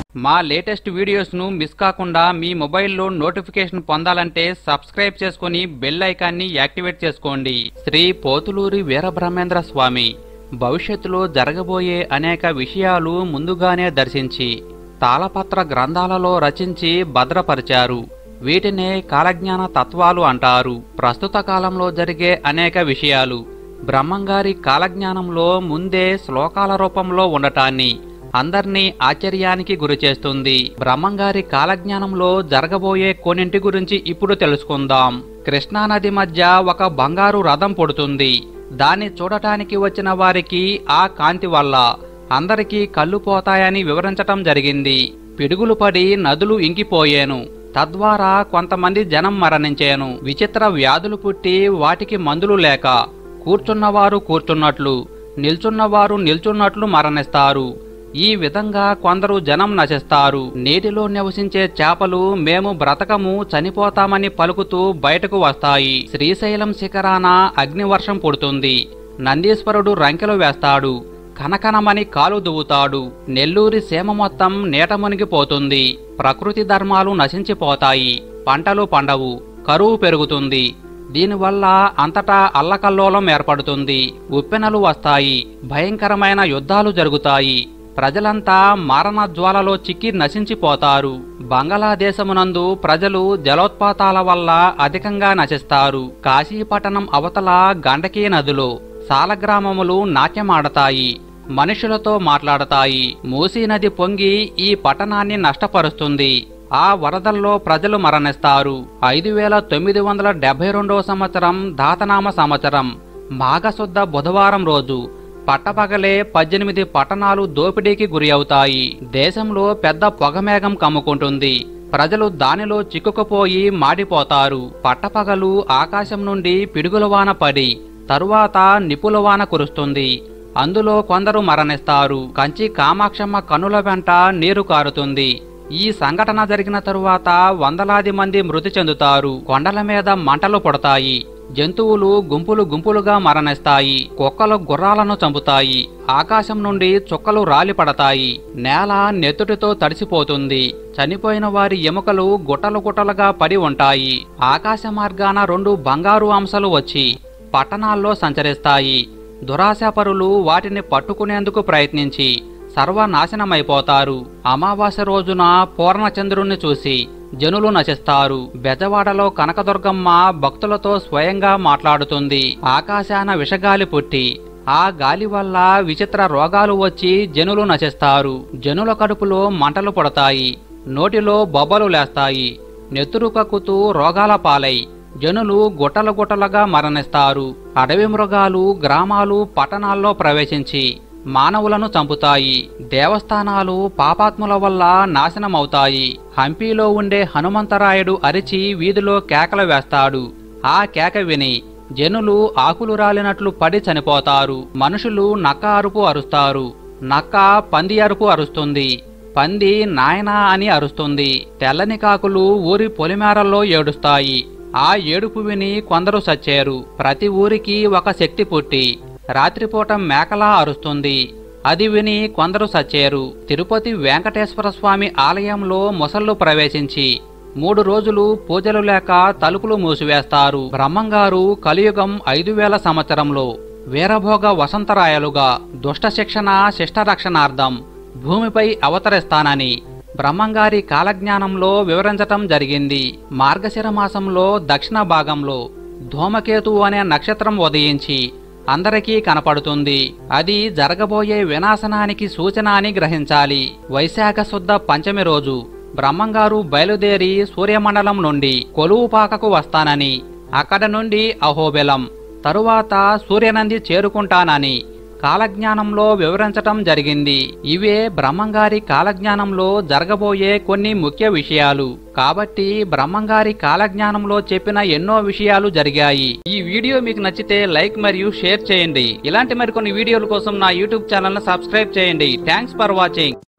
మా latest వీడియోస్ను miss కాకుండా మీ మొబైల్లో నోటిఫికేషన్ పొందాలంటే సబ్స్క్రైబ్ చేసుకుని బెల్ ఐకాన్ని యాక్టివేట్ చేసుకోండి శ్రీ పోతులూరి వీరబ్రహ్మేంద్ర స్వామి భవిష్యత్తులో జరగబోయే అనేక విషయాలు ముందుగానే దర్శించి తాళపత్ర గ్రంథాలలో రచించి భద్రపరిచారు వీటినే కాలజ్ఞాన తత్వాలు అంటారు ప్రస్తుత కాలంలో జరిగే అనేక విషయాలు బ్రహ్మంగారి కాలజ్ఞానంలో ముందే శ్లోకాల రూపంలో ఉండటాన్ని అందర్నీ ఆశ్చర్యానికి గురిచేస్తుంది బ్రహ్మంగారి కాలజ్ఞానంలో జరగబోయే కొన్నింటి గురించి ఇప్పుడు తెలుసుకుందాం కృష్ణానది మధ్య ఒక బంగారు రథం పుడుతుంది దాన్ని చూడటానికి వచ్చిన వారికి ఆ కాంతి వల్ల అందరికీ కళ్ళు పోతాయని వివరించటం జరిగింది పిడుగులు పడి నదులు ఇంకిపోయేను తద్వారా కొంతమంది జనం మరణించేను విచిత్ర వ్యాధులు పుట్టి వాటికి మందులు లేక కూర్చున్నవారు కూర్చున్నట్లు నిల్చున్నవారు నిల్చున్నట్లు మరణిస్తారు ఈ విధంగా కొందరు జనం నశిస్తారు నీటిలో నివసించే చేపలు మేము బ్రతకము చనిపోతామని పలుకుతూ బయటకు వస్తాయి శ్రీశైలం శిఖరాన అగ్నివర్షం పుడుతుంది నందీశ్వరుడు రంకెలు వేస్తాడు కనకనమని కాలు దువ్వుతాడు నెల్లూరి సీమ మొత్తం నీట మునిగిపోతుంది ప్రకృతి ధర్మాలు నశించిపోతాయి పంటలు పండవు కరువు పెరుగుతుంది దీనివల్ల అంతటా అల్లకల్లోలం ఏర్పడుతుంది ఉప్పెనలు వస్తాయి భయంకరమైన యుద్ధాలు జరుగుతాయి ప్రజలంతా మారణ జ్వాలలో చిక్కి నశించిపోతారు బంగ్లాదేశమునందు ప్రజలు జలోత్పాతాల వల్ల అధికంగా నశిస్తారు కాశీపట్టణం అవతల గండకీ నదిలో సాలగ్రామములు నాట్యమాడతాయి మనుషులతో మాట్లాడతాయి మూసీ నది పొంగి ఈ పట్టణాన్ని నష్టపరుస్తుంది ఆ వరదల్లో ప్రజలు మరణిస్తారు ఐదు వేల తొమ్మిది వందల డెబ్బై రెండవ సంవత్సరం దాతనామ సంవత్సరం మాఘశుద్ధ బుధవారం రోజు పట్టపగలే పద్దెనిమిది పట్టణాలు దోపిడీకి గురి అవుతాయి దేశంలో పెద్ద పొగమేఘం కమ్ముకుంటుంది ప్రజలు దానిలో చిక్కుకుపోయి మాడిపోతారు పట్టపగలు ఆకాశం నుండి పిడుగుల వాన పడి తరువాత నిపుల వాన కురుస్తుంది అందులో కొందరు మరణిస్తారు కంచి కామాక్షమ్మ కనుల వెంట నీరు కారుతుంది ఈ సంఘటన జరిగిన తరువాత వందలాది మంది మృతి చెందుతారు కొండల మీద మంటలు పుడతాయి జంతువులు గుంపులు గుంపులుగా మరణిస్తాయి కుక్కలు గుర్రాలను చంపుతాయి ఆకాశం నుండి చుక్కలు రాలి పడతాయి నేల నెత్తుటితో తడిసిపోతుంది చనిపోయిన వారి ఎముకలు గుట్టలు గుట్టలుగా పడి ఉంటాయి ఆకాశ మార్గాన రెండు బంగారు అంశాలు వచ్చి పట్టణాల్లో సంచరిస్తాయి దురాశాపరులు వాటిని పట్టుకునేందుకు ప్రయత్నించి సర్వనాశనమైపోతారు అమావాస్య రోజున పూర్ణచంద్రుణ్ణి చూసి జనులు నశిస్తారు బెజవాడలో కనకదుర్గమ్మ భక్తులతో స్వయంగా మాట్లాడుతుంది ఆకాశాన విషగాలి పుట్టి ఆ గాలి వల్ల విచిత్ర రోగాలు వచ్చి జనులు నశిస్తారు జనుల కడుపులో మంటలు పుడతాయి నోటిలో బొబ్బలు లేస్తాయి నెత్తురు కక్కుతూ రోగాల పాలై జనులు గుట్టలు గుట్టలుగా మరణిస్తారు అడవి మృగాలు గ్రామాలు పట్టణాల్లో ప్రవేశించి మానవులను చంపుతాయి దేవస్థానాలు పాపాత్ముల వల్ల నాశనమవుతాయి హంపీలో ఉండే హనుమంతరాయుడు అరిచి వీధిలో కేకలు వేస్తాడు ఆ కేక విని జనులు ఆకులు రాలినట్లు పడి చనిపోతారు మనుషులు నక్క అరుపు అరుస్తారు నక్క పంది అరుపు అరుస్తుంది పంది నాయనా అని అరుస్తుంది తెల్లని కాకులు ఊరి పొలిమేరల్లో ఏడుస్తాయి ఆ ఏడుపు విని కొందరు సచ్చారు ప్రతి ఊరికి ఒక శక్తి పుట్టి రాత్రిపూట మేకలా అరుస్తుంది అది విని కొందరు సచ్చారు తిరుపతి వెంకటేశ్వర స్వామి ఆలయంలో మొసళ్ళు ప్రవేశించి మూడు రోజులు పూజలు లేక తలుపులు మూసివేస్తారు బ్రహ్మంగారు కలియుగం ఐదు వేల సంవత్సరంలో వీరభోగ వసంతరాయలుగా దుష్ట శిక్షణ శిష్ట రక్షణార్థం భూమిపై అవతరిస్తానని బ్రహ్మంగారి కాలజ్ఞానంలో వివరించటం జరిగింది మార్గశిర మాసంలో దక్షిణ భాగంలో ధూమకేతు అనే నక్షత్రం ఉదయించి అందరికీ కనపడుతుంది అది జరగబోయే వినాశనానికి సూచన అని గ్రహించాలి వైశాఖ శుద్ధ పంచమి రోజు బ్రహ్మంగారు బయలుదేరి సూర్యమండలం నుండి కొలువుపాకకు వస్తానని అక్కడ నుండి అహోబెలం తరువాత సూర్యనంది చేరుకుంటానని కాలజ్ఞానంలో వివరించటం జరిగింది ఇవే బ్రహ్మంగారి కాలజ్ఞానంలో జరగబోయే కొన్ని ముఖ్య విషయాలు కాబట్టి బ్రహ్మంగారి కాలజ్ఞానంలో చెప్పిన ఎన్నో విషయాలు జరిగాయి ఈ వీడియో మీకు నచ్చితే లైక్ మరియు షేర్ చేయండి ఇలాంటి మరికొన్ని వీడియోల కోసం నా యూట్యూబ్ ఛానల్ సబ్స్క్రైబ్ చేయండి థ్యాంక్స్ ఫర్ వాచింగ్